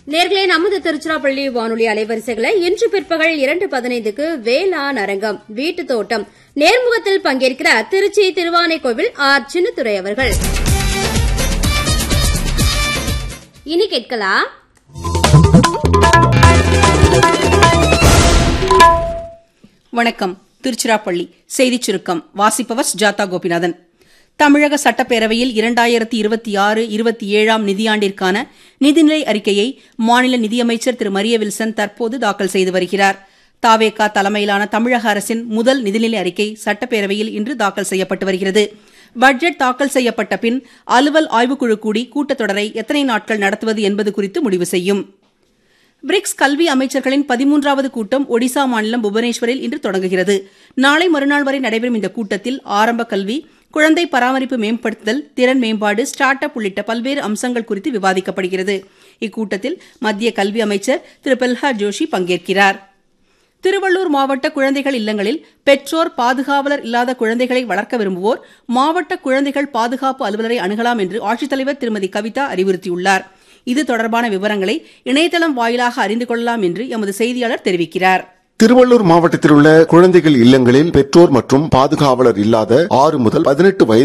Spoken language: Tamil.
நேர்களே நமது திருச்சிராப்பள்ளி வானொலி அலைவரிசைகளை இன்று பிற்பகல் இரண்டு பதினைந்துக்கு வேளாண் அரங்கம் வீட்டு தோட்டம் நேர்முகத்தில் பங்கேற்கிறார் திருச்சி திருவானைக்கோவில் ஆர் சின்னத்துறை அவர்கள் இனி கேட்கலாம் வணக்கம் திருச்சிராப்பள்ளி செய்திச் சுருக்கம் வாசிப்பவர் சுஜாதா கோபிநாதன் தமிழக சட்டப்பேரவையில் இரண்டாயிரத்தி இருபத்தி ஆறு இருபத்தி ஏழாம் நிதியாண்டிற்கான நிதிநிலை அறிக்கையை மாநில நிதியமைச்சர் திரு மரிய வில்சன் தற்போது தாக்கல் செய்து வருகிறார் தாவேகா தலைமையிலான தமிழக அரசின் முதல் நிதிநிலை அறிக்கை சட்டப்பேரவையில் இன்று தாக்கல் செய்யப்பட்டு வருகிறது பட்ஜெட் தாக்கல் செய்யப்பட்ட பின் அலுவல் ஆய்வுக்குழு கூடி கூட்டத்தொடரை எத்தனை நாட்கள் நடத்துவது என்பது குறித்து முடிவு செய்யும் பிரிக்ஸ் கல்வி அமைச்சர்களின் பதிமூன்றாவது கூட்டம் ஒடிசா மாநிலம் புவனேஸ்வரில் இன்று தொடங்குகிறது நாளை மறுநாள் வரை நடைபெறும் இந்த கூட்டத்தில் ஆரம்ப கல்வி குழந்தை பராமரிப்பு மேம்படுத்துதல் திறன் மேம்பாடு ஸ்டார்ட் அப் உள்ளிட்ட பல்வேறு அம்சங்கள் குறித்து விவாதிக்கப்படுகிறது இக்கூட்டத்தில் மத்திய கல்வி அமைச்சர் திரு பிரல்ஹாத் ஜோஷி பங்கேற்கிறார் திருவள்ளூர் மாவட்ட குழந்தைகள் இல்லங்களில் பெற்றோர் பாதுகாவலர் இல்லாத குழந்தைகளை வளர்க்க விரும்புவோர் மாவட்ட குழந்தைகள் பாதுகாப்பு அலுவலரை அணுகலாம் என்று ஆட்சித்தலைவர் திருமதி கவிதா அறிவுறுத்தியுள்ளார் இது தொடர்பான விவரங்களை இணையதளம் வாயிலாக அறிந்து கொள்ளலாம் என்று எமது செய்தியாளர் தெரிவிக்கிறார் திருவள்ளூர் மாவட்டத்தில் உள்ள குழந்தைகள் இல்லங்களில் பெற்றோர் மற்றும் பாதுகாவலர் இல்லாத ஆறு முதல் பதினெட்டு வயது